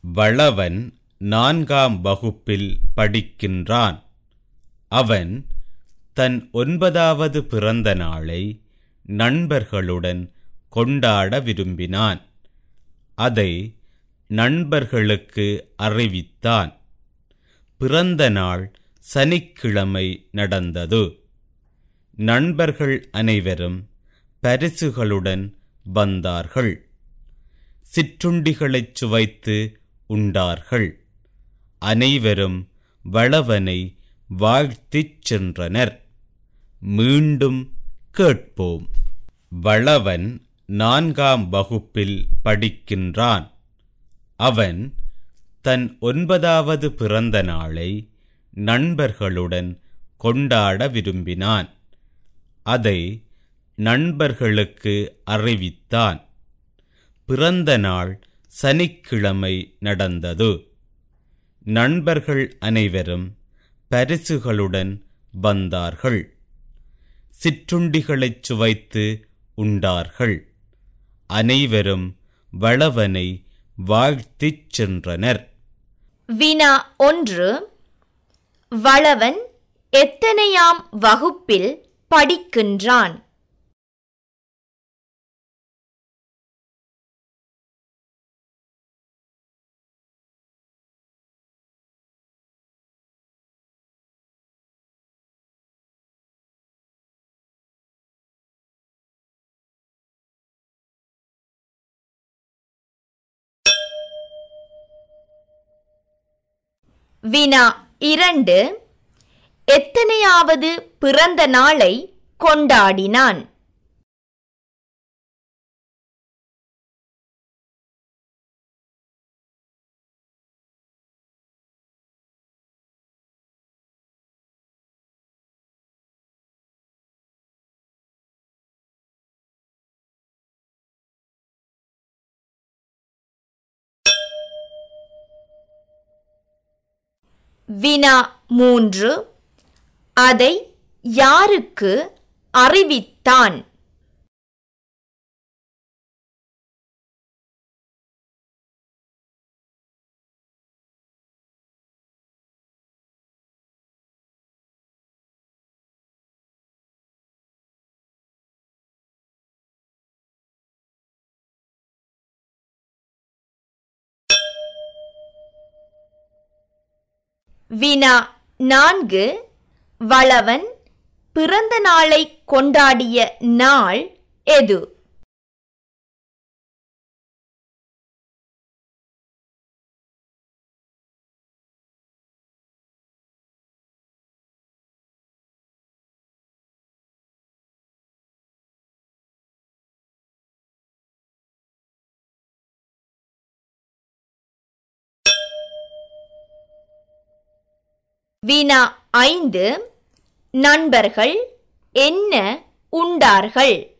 வளவன் நான்காம் வகுப்பில் படிக்கின்றான் அவன் தன் ஒன்பதாவது பிறந்த நாளை நண்பர்களுடன் கொண்டாட விரும்பினான் அதை நண்பர்களுக்கு அறிவித்தான் பிறந்த நாள் சனிக்கிழமை நடந்தது நண்பர்கள் அனைவரும் பரிசுகளுடன் வந்தார்கள் சிற்றுண்டிகளைச் சுவைத்து உண்டார்கள் அனைவரும் வளவனை வாழ்த்திச் சென்றனர் மீண்டும் கேட்போம் வளவன் நான்காம் வகுப்பில் படிக்கின்றான் அவன் தன் ஒன்பதாவது பிறந்த நாளை நண்பர்களுடன் கொண்டாட விரும்பினான் அதை நண்பர்களுக்கு அறிவித்தான் பிறந்த நாள் சனிக்கிழமை நடந்தது நண்பர்கள் அனைவரும் பரிசுகளுடன் வந்தார்கள் சிற்றுண்டிகளைச் சுவைத்து உண்டார்கள் அனைவரும் வளவனை வாழ்த்திச் சென்றனர் வினா ஒன்று வளவன் எத்தனையாம் வகுப்பில் படிக்கின்றான் வினா இரண்டு எத்தனையாவது பிறந்த நாளை கொண்டாடினான் வினா மூன்று அதை யாருக்கு அறிவித்தான் வினா நான்கு வளவன் பிறந்த நாளை கொண்டாடிய நாள் எது வினா ஐந்து நண்பர்கள் என்ன உண்டார்கள்